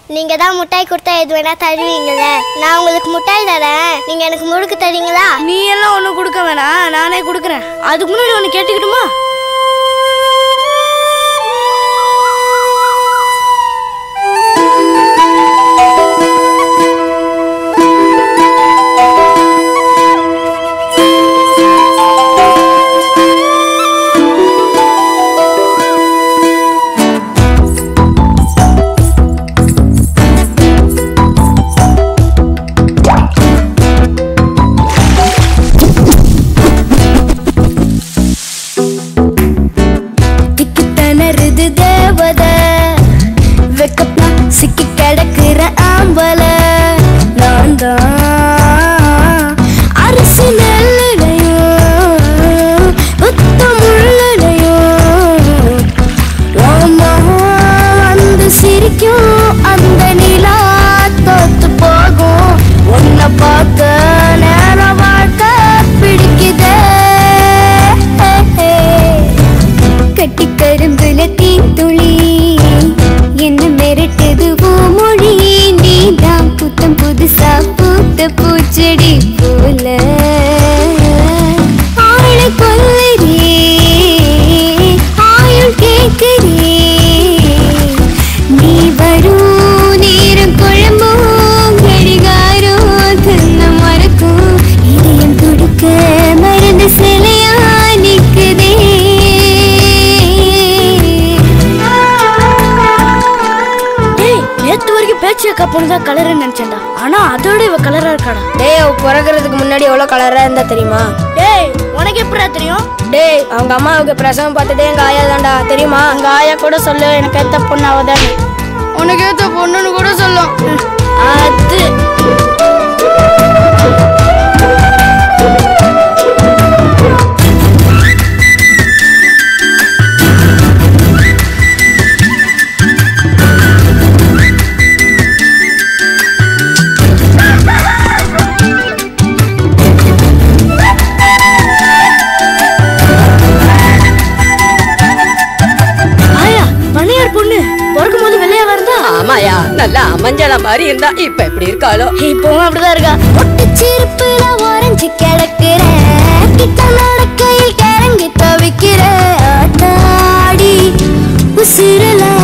நீங்க தான் முட்டாய் கொடுத்தா எது வேணா தருவீங்கல்ல நான் உங்களுக்கு முட்டாய் தரேன் நீங்க எனக்கு முறுக்கு தரீங்களா நீ எல்லாம் ஒன்றும் கொடுக்க வேணாம் நானே கொடுக்குறேன் அதுக்கு முன்னாடி ஒன்று கேட்டுக்கிட்டுமா திக்கு திணறுது தேவத வெக்கப்பா சிக்கி கிடக்குற ஆம்பல நான் தான் அரிசி நெல்லுடையும் புத்த முள்ளுடையும் ஓமா வந்து சிரிக்கும் அந்த நிலா தோத்து போகும் உன்னை பார்க்க நேரம் வாழ்க்கை பிடிக்குதே கட்டி கரும்புல தீந்துளி என்ன மிரட்டுது மொழி நீதான் புத்தம் புதுசா பூத்த பூச்செடி போல ஆள கொல்லுதே ஆயுள் கேக்குதே நீ வரும் நேரம் குழம்பும் கடிகாரம் தன்ன மறக்கும் இதயம் துடுக்க மறந்து சிலையா நிக்குதே டேய் நேத்து வரைக்கும் பேச்சு அக்கா பொண்ணு தான் கலர்னு நினைச்சேன்டா ஆனா அதோட இவ கலரா இருக்காடா டேய் அவ பிறக்கிறதுக்கு முன்னாடி எவ்வளோ கலராக இருந்தா தெரியுமா டேய் உனக்கு எப்படிடா தெரியும் டேய் அவங்க அம்மாவுக்கு பிரசவம் பார்த்ததே எங்க ஆயா தான்டா தெரியுமா அங்க ஆயா கூட சொல்லு எனக்கு ஏத்த பொண்ணு அவதானே உனக்கு ஏத்த பொண்ணுன்னு கூட சொல்லும் அது ஆயா பணியார் பொண்ணு பிறக்கும் போது வெள்ளையா வருதா ஆமாயா நல்லா மஞ்சள மாதிரி இருந்தா இப்ப எப்படி இருக்காளோ இப்பவும் அப்படிதான் இருக்கா ஒட்டுச்சிருப்புல உறைஞ்சு கிடக்குறேன் கிட்ட நடக்கையில் கிறங்கி தவிக்கிறேன் ஆத்தாடி உசிரல